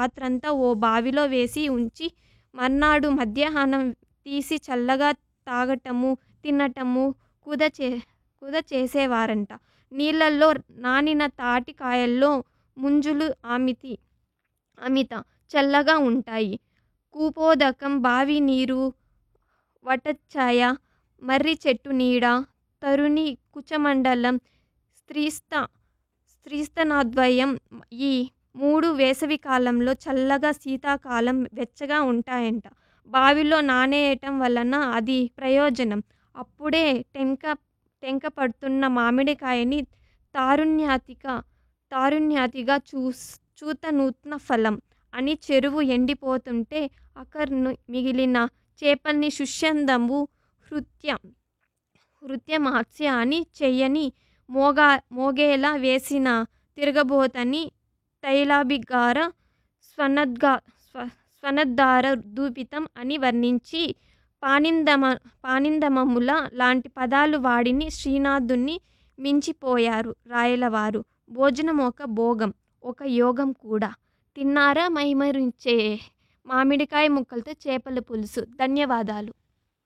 రాత్రంతా ఓ బావిలో వేసి ఉంచి మర్నాడు మధ్యాహ్నం తీసి చల్లగా తాగటము తినటము కుద చే కుద చేసేవారంట నీళ్ళల్లో నానిన తాటికాయల్లో ముంజులు అమితి అమిత చల్లగా ఉంటాయి కూపోదకం బావి నీరు వటచ్ఛాయ మర్రి చెట్టు నీడ తరుణి కుచమండలం స్త్రీస్త స్త్రీస్తనాద్వయం ఈ మూడు వేసవి కాలంలో చల్లగా శీతాకాలం వెచ్చగా ఉంటాయంట బావిలో నానేయటం వలన అది ప్రయోజనం అప్పుడే టెంక టెంక పడుతున్న మామిడికాయని తారుణ్యాతిక తారుణ్యాతిగా చూస్ చూత నూత్న ఫలం అని చెరువు ఎండిపోతుంటే అకర్ను మిగిలిన చేపల్ని శుష్యందంబు హృత్యం హృత్యమాత్స్య అని చెయ్యని మోగా మోగేలా వేసిన తిరగబోతని తైలాభిగార స్వనద్గా స్వ స్వనద్ధార దూపితం అని వర్ణించి పానిందమ పానిందమముల లాంటి పదాలు వాడిని శ్రీనాథుణ్ణి మించిపోయారు రాయలవారు భోజనం ఒక భోగం ఒక యోగం కూడా తిన్నారా మైమరించే మామిడికాయ ముక్కలతో చేపల పులుసు ధన్యవాదాలు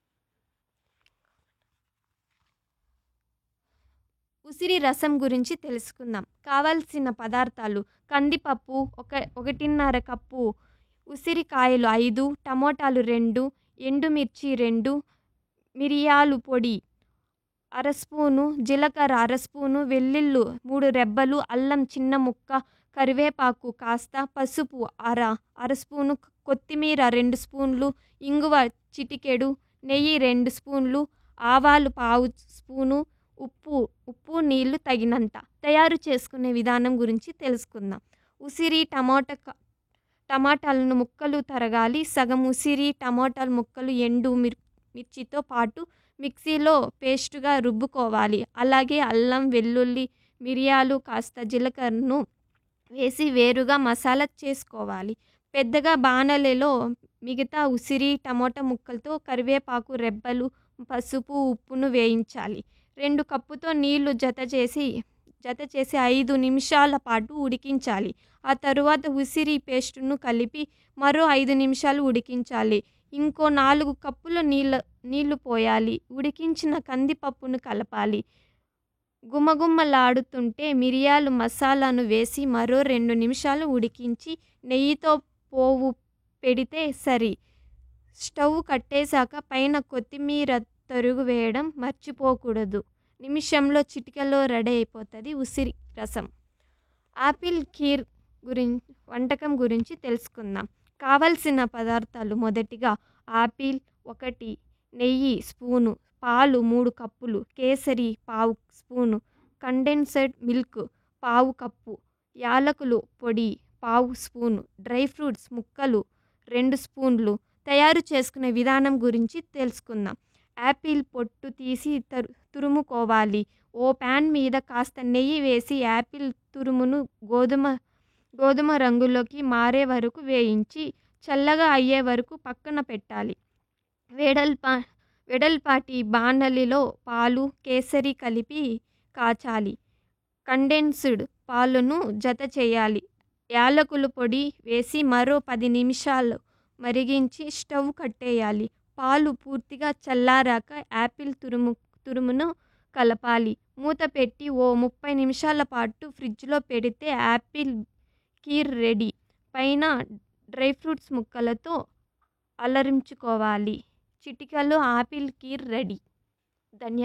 ఉసిరి రసం గురించి తెలుసుకుందాం కావాల్సిన పదార్థాలు కందిపప్పు ఒక ఒకటిన్నర కప్పు ఉసిరికాయలు ఐదు టమోటాలు రెండు ఎండుమిర్చి రెండు మిరియాలు పొడి అర స్పూను జీలకర్ర అర స్పూను వెల్లుల్లి మూడు రెబ్బలు అల్లం చిన్న ముక్క కరివేపాకు కాస్త పసుపు అర అర స్పూను కొత్తిమీర రెండు స్పూన్లు ఇంగువ చిటికెడు నెయ్యి రెండు స్పూన్లు ఆవాలు పావు స్పూను ఉప్పు ఉప్పు నీళ్లు తగినంత తయారు చేసుకునే విధానం గురించి తెలుసుకుందాం ఉసిరి టమాటా క- టమాటాలను ముక్కలు తరగాలి సగం ఉసిరి టమాటాల ముక్కలు ఎండు మిర్ మిర్చితో పాటు మిక్సీలో పేస్టుగా రుబ్బుకోవాలి అలాగే అల్లం వెల్లుల్లి మిరియాలు కాస్త జీలకర్రను వేసి వేరుగా మసాలా చేసుకోవాలి పెద్దగా బాణలిలో మిగతా ఉసిరి టమోటా ముక్కలతో కరివేపాకు రెబ్బలు పసుపు ఉప్పును వేయించాలి రెండు కప్పుతో నీళ్లు జత చేసి జత చేసి ఐదు నిమిషాల పాటు ఉడికించాలి ఆ తరువాత ఉసిరి పేస్టును కలిపి మరో ఐదు నిమిషాలు ఉడికించాలి ఇంకో నాలుగు కప్పుల నీళ్ళ నీళ్లు పోయాలి ఉడికించిన కందిపప్పును కలపాలి గుమగుమలాడుతుంటే మిరియాలు మసాలాను వేసి మరో రెండు నిమిషాలు ఉడికించి నెయ్యితో పోవు పెడితే సరి స్టవ్ కట్టేశాక పైన కొత్తిమీర తరుగు వేయడం మర్చిపోకూడదు నిమిషంలో చిటికలో రెడీ అయిపోతుంది ఉసిరి రసం ఆపిల్ కీర్ గురించి వంటకం గురించి తెలుసుకుందాం కావలసిన పదార్థాలు మొదటిగా ఆపిల్ ఒకటి నెయ్యి స్పూను పాలు మూడు కప్పులు కేసరి పావు స్పూను కండెన్సర్డ్ మిల్క్ పావు కప్పు యాలకులు పొడి పావు స్పూను డ్రై ఫ్రూట్స్ ముక్కలు రెండు స్పూన్లు తయారు చేసుకునే విధానం గురించి తెలుసుకుందాం యాపిల్ పొట్టు తీసి తరు తురుముకోవాలి ఓ ప్యాన్ మీద కాస్త నెయ్యి వేసి యాపిల్ తురుమును గోధుమ గోధుమ రంగులోకి మారే వరకు వేయించి చల్లగా అయ్యే వరకు పక్కన పెట్టాలి వెడల్పా వెడల్పాటి బాణలిలో పాలు కేసరి కలిపి కాచాలి కండెన్స్డ్ పాలను జత చేయాలి యాలకుల పొడి వేసి మరో పది నిమిషాలు మరిగించి స్టవ్ కట్టేయాలి పాలు పూర్తిగా చల్లారాక యాపిల్ తురుము తురుమును కలపాలి మూత పెట్టి ఓ ముప్పై నిమిషాల పాటు ఫ్రిడ్జ్లో పెడితే యాపిల్ కీర్ రెడీ పైన డ్రై ఫ్రూట్స్ ముక్కలతో అలరించుకోవాలి చిటికలో ఆపిల్ కీర్ రెడీ ధన్యవాదాలు